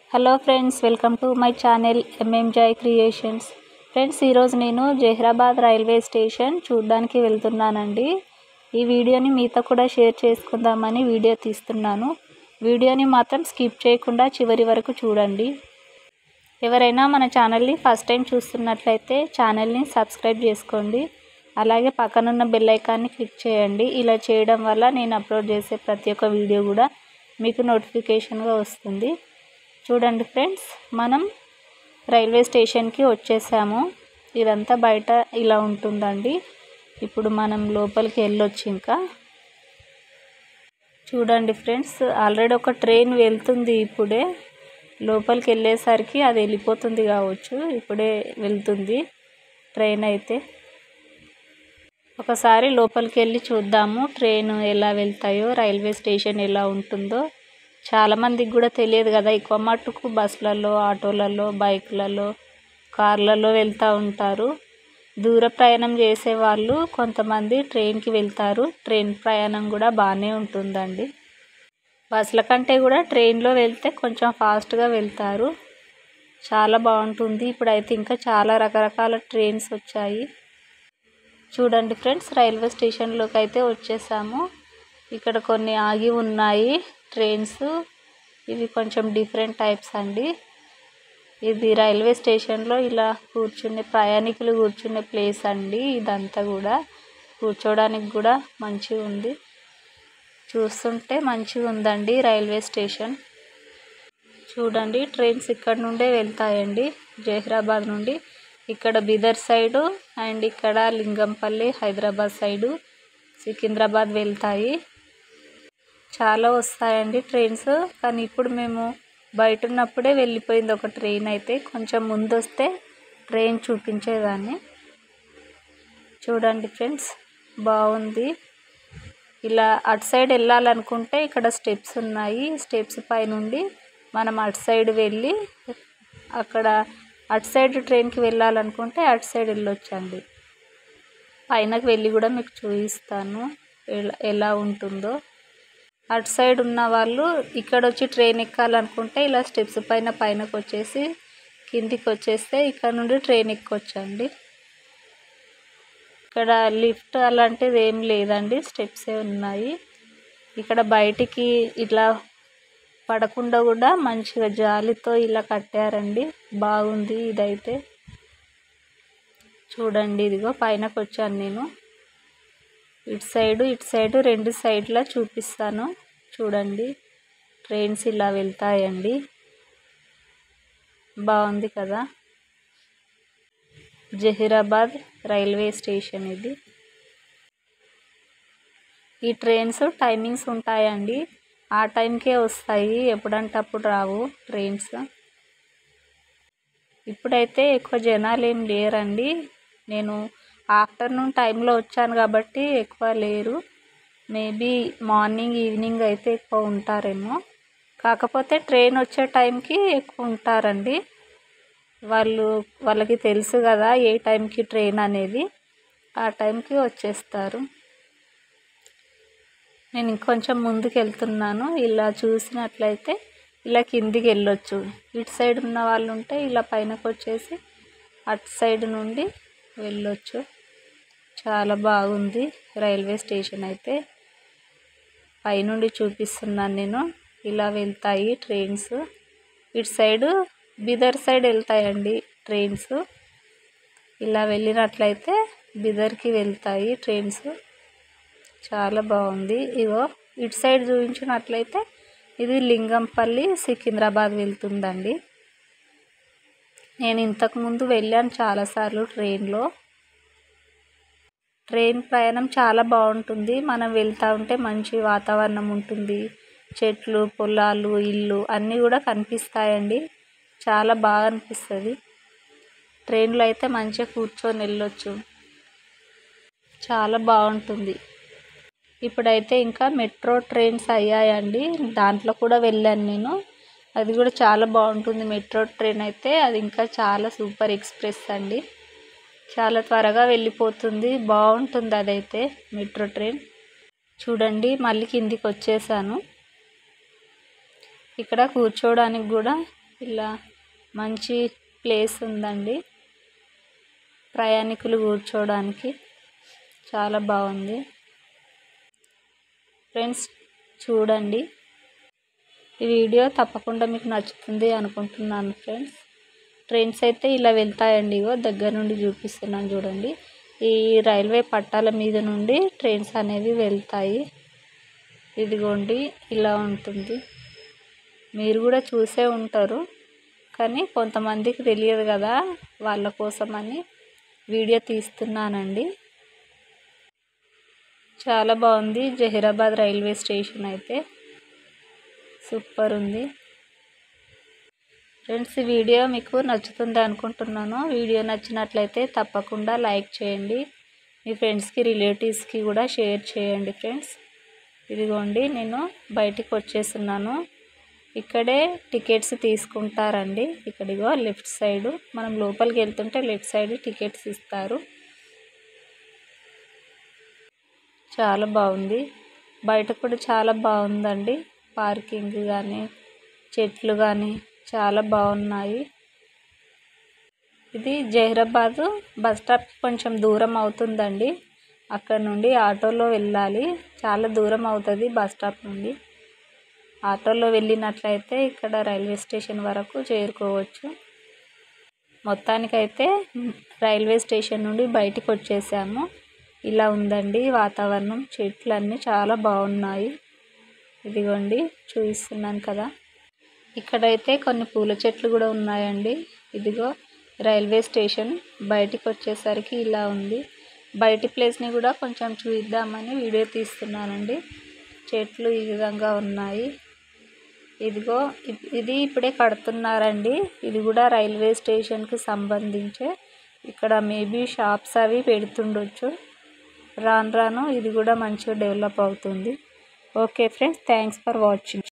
hello friends welcome to my channel MM Joy Creations friends ఈరోజు నేను Zaheerabad railway station చూడడానికి వెళ్తున్నానండి ఈ వీడియోని మీతో కూడా షేర్ చేసుకుందామని వీడియో తీస్తున్నాను వీడియోని మాత్రం స్కిప్ చేయకుండా చివరి వరకు చూడండి ఎవరైనా మన ఛానల్ని ఫస్ట్ టైం చూస్తున్నట్లయితే ఛానల్ని సబ్స్క్రైబ్ చేసుకోండి అలాగే పక్కనున్న బెల్ ఐకాన్ని క్లిక్ చేయండి ఇలా చేయడం వల్ల నేను అప్లోడ్ చేసే ప్రతి ఒక్క వీడియో కూడా మీకు నోటిఫికేషన్గా వస్తుంది చూడండి ఫ్రెండ్స్ మనం రైల్వే స్టేషన్కి వచ్చేసాము ఇదంతా బయట ఇలా ఉంటుందండి ఇప్పుడు మనం లోపలికి వెళ్ళొచ్చు ఇంకా చూడండి ఫ్రెండ్స్ ఆల్రెడీ ఒక ట్రైన్ వెళ్తుంది ఇప్పుడే లోపలికి వెళ్ళేసరికి అది వెళ్ళిపోతుంది కావచ్చు ఇప్పుడే వెళ్తుంది ట్రైన్ అయితే ఒకసారి లోపలికి వెళ్ళి చూద్దాము ట్రైన్ ఎలా వెళ్తాయో రైల్వే స్టేషన్ ఎలా ఉంటుందో చాలామందికి కూడా తెలియదు కదా ఎక్కువ మట్టుకు బస్సులలో ఆటోలలో బైకులలో కార్లలో వెళ్తూ ఉంటారు దూర ప్రయాణం చేసే వాళ్ళు కొంతమంది ట్రైన్కి వెళ్తారు ట్రైన్ ప్రయాణం కూడా బాగానే ఉంటుందండి బస్సుల కంటే కూడా ట్రైన్లో వెళ్తే కొంచెం ఫాస్ట్గా వెళ్తారు చాలా బాగుంటుంది ఇప్పుడైతే ఇంకా చాలా రకరకాల ట్రైన్స్ వచ్చాయి చూడండి ఫ్రెండ్స్ రైల్వే స్టేషన్లోకి అయితే వచ్చేసాము ఇక్కడ కొన్ని ఆగి ఉన్నాయి ట్రైన్స్ ఇవి కొంచెం డిఫరెంట్ టైప్స్ అండి ఇది రైల్వే స్టేషన్లో ఇలా కూర్చునే ప్రయాణికులు కూర్చునే ప్లేస్ అండి ఇదంతా కూడా కూర్చోడానికి కూడా మంచిగా ఉంది చూస్తుంటే మంచిగా ఉందండి రైల్వే స్టేషన్ చూడండి ట్రైన్స్ ఇక్కడ నుండే వెళ్తాయండి జహీరాబాద్ నుండి ఇక్కడ బీదర్ సైడు అండ్ ఇక్కడ లింగంపల్లి హైదరాబాద్ సైడు సికింద్రాబాద్ వెళ్తాయి చాలా వస్తాయండి ట్రైన్స్ కానీ ఇప్పుడు మేము బయట ఉన్నప్పుడే వెళ్ళిపోయింది ఒక ట్రైన్ అయితే కొంచెం ముందు వస్తే ట్రైన్ చూపించేదాన్ని చూడండి ఫ్రెండ్స్ బాగుంది ఇలా అటు సైడ్ వెళ్ళాలనుకుంటే ఇక్కడ స్టెప్స్ ఉన్నాయి స్టెప్స్ పైనుండి మనం అటు సైడ్ వెళ్ళి అక్కడ అటు సైడ్ ట్రైన్కి వెళ్ళాలనుకుంటే అటు సైడ్ వెళ్ళొచ్చండి పైనకి వెళ్ళి కూడా మీకు చూపిస్తాను ఎలా ఎలా ఉంటుందో అటు సైడ్ ఉన్న వాళ్ళు ఇక్కడ వచ్చి ట్రైన్ ఎక్కాలనుకుంటే ఇలా స్టెప్స్ పైన పైనకి వచ్చేసి కిందికి వచ్చేస్తే ఇక్కడ నుండి ట్రైన్ ఎక్కొచ్చండి ఇక్కడ లిఫ్ట్ అలాంటిది ఏం లేదండి స్టెప్సే ఉన్నాయి ఇక్కడ బయటికి ఇట్లా పడకుండా కూడా మంచిగా జాలితో ఇలా కట్టారండి బాగుంది ఇదైతే చూడండి ఇదిగో పైనకి వచ్చాను నేను ఇటు సైడు ఇటు సైడు రెండు సైడ్లా చూపిస్తాను చూడండి ట్రైన్స్ ఇలా వెళ్తాయండి బాగుంది కదా జహీరాబాద్ రైల్వే స్టేషన్ ఇది ఈ ట్రైన్స్ టైమింగ్స్ ఉంటాయండి ఆ టైంకే వస్తాయి ఎప్పుడంటే అప్పుడు రావు ట్రైన్స్ ఇప్పుడైతే ఎక్కువ జనాలు ఏం లేరండి నేను ఆఫ్టర్నూన్ టైంలో వచ్చాను కాబట్టి ఎక్కువ లేరు మేబీ మార్నింగ్ ఈవినింగ్ అయితే ఎక్కువ ఉంటారేమో కాకపోతే ట్రైన్ వచ్చే టైంకి ఎక్కువ ఉంటారండి వాళ్ళు వాళ్ళకి తెలుసు కదా ఏ టైంకి ట్రైన్ అనేది ఆ టైంకి వచ్చేస్తారు నేను ఇంకొంచెం ముందుకు వెళ్తున్నాను ఇలా చూసినట్లయితే ఇలా కిందికి వెళ్ళొచ్చు ఇటు సైడ్ ఉన్న వాళ్ళు ఉంటే ఇలా పైనకి వచ్చేసి అటు సైడ్ నుండి వెళ్ళొచ్చు చాలా బాగుంది రైల్వే స్టేషన్ అయితే పైనుండి చూపిస్తున్నాను నేను ఇలా వెళ్తాయి ట్రైన్స్ ఇటు సైడు బిదర్ సైడ్ వెళ్తాయండి ట్రైన్స్ ఇలా వెళ్ళినట్లయితే బిదర్కి వెళ్తాయి ట్రైన్స్ చాలా బాగుంది ఇగో ఇటు సైడ్ చూపించినట్లయితే ఇది లింగంపల్లి సికింద్రాబాద్ వెళ్తుందండి నేను ఇంతకుముందు వెళ్ళాను చాలాసార్లు ట్రైన్లో ట్రైన్ ప్రయాణం చాలా బాగుంటుంది మనం వెళ్తూ ఉంటే మంచి వాతావరణం ఉంటుంది చెట్లు పొలాలు ఇల్లు అన్నీ కూడా కనిపిస్తాయండి చాలా బాగా అనిపిస్తుంది ట్రైన్లో అయితే మంచిగా కూర్చొని వెళ్ళొచ్చు చాలా బాగుంటుంది ఇప్పుడైతే ఇంకా మెట్రో ట్రైన్స్ అయ్యాయండి దాంట్లో కూడా వెళ్ళాను నేను అది కూడా చాలా బాగుంటుంది మెట్రో ట్రైన్ అయితే అది ఇంకా చాలా సూపర్ ఎక్స్ప్రెస్ అండి చాలా త్వరగా వెళ్ళిపోతుంది బాగుంటుంది అదైతే మెట్రో ట్రైన్ చూడండి మళ్ళీ కిందికి వచ్చేసాను ఇక్కడ కూర్చోవడానికి కూడా ఇలా మంచి ప్లేస్ ఉందండి ప్రయాణికులు కూర్చోవడానికి చాలా బాగుంది ఫ్రెండ్స్ చూడండి ఈ వీడియో తప్పకుండా మీకు నచ్చుతుంది అనుకుంటున్నాను ఫ్రెండ్స్ ట్రైన్స్ అయితే ఇలా వెళ్తాయండి ఇగో దగ్గర నుండి చూపిస్తున్నాను చూడండి ఈ రైల్వే పట్టాల మీద నుండి ట్రైన్స్ అనేవి వెళ్తాయి ఇదిగోండి ఇలా ఉంటుంది మీరు కూడా చూసే ఉంటారు కానీ కొంతమందికి తెలియదు కదా వాళ్ళ కోసమని వీడియో తీస్తున్నానండి చాలా బాగుంది జహీరాబాద్ రైల్వే స్టేషన్ అయితే సూపర్ ఉంది ఫ్రెండ్స్ ఈ వీడియో మీకు నచ్చుతుంది అనుకుంటున్నాను వీడియో నచ్చినట్లయితే తప్పకుండా లైక్ చేయండి మీ ఫ్రెండ్స్కి రిలేటివ్స్కి కూడా షేర్ చేయండి ఫ్రెండ్స్ ఇదిగోండి నేను బయటికి వచ్చేస్తున్నాను ఇక్కడే టికెట్స్ తీసుకుంటారండి ఇక్కడిగో లెఫ్ట్ సైడు మనం లోపలికి వెళ్తుంటే లెఫ్ట్ సైడ్ టికెట్స్ ఇస్తారు చాలా బాగుంది బయట కూడా చాలా బాగుందండి పార్కింగ్ కానీ చెట్లు కానీ చాలా బాగున్నాయి ఇది జహీరాబాదు బస్ స్టాప్ కొంచెం దూరం అవుతుందండి అక్కడ నుండి ఆటోలో వెళ్ళాలి చాలా దూరం అవుతుంది బస్ స్టాప్ నుండి ఆటోలో వెళ్ళినట్లయితే ఇక్కడ రైల్వే స్టేషన్ వరకు చేరుకోవచ్చు మొత్తానికైతే రైల్వే స్టేషన్ నుండి బయటికి వచ్చేసాము ఇలా ఉందండి వాతావరణం చెట్లన్నీ చాలా బాగున్నాయి ఇదిగోండి చూపిస్తున్నాను కదా ఇక్కడైతే కొన్ని పూల చెట్లు కూడా ఉన్నాయండి ఇదిగో రైల్వే స్టేషన్ బయటికి వచ్చేసరికి ఇలా ఉంది బయటి ప్లేస్ని కూడా కొంచెం చూద్దామని వీడియో తీస్తున్నానండి చెట్లు ఈ విధంగా ఉన్నాయి ఇదిగో ఇది ఇప్పుడే కడుతున్నారండి ఇది కూడా రైల్వే స్టేషన్కి సంబంధించే ఇక్కడ మేబీ షాప్స్ అవి పెడుతుండొచ్చు రాను రాను ఇది కూడా మంచిగా డెవలప్ అవుతుంది okay friends thanks for watching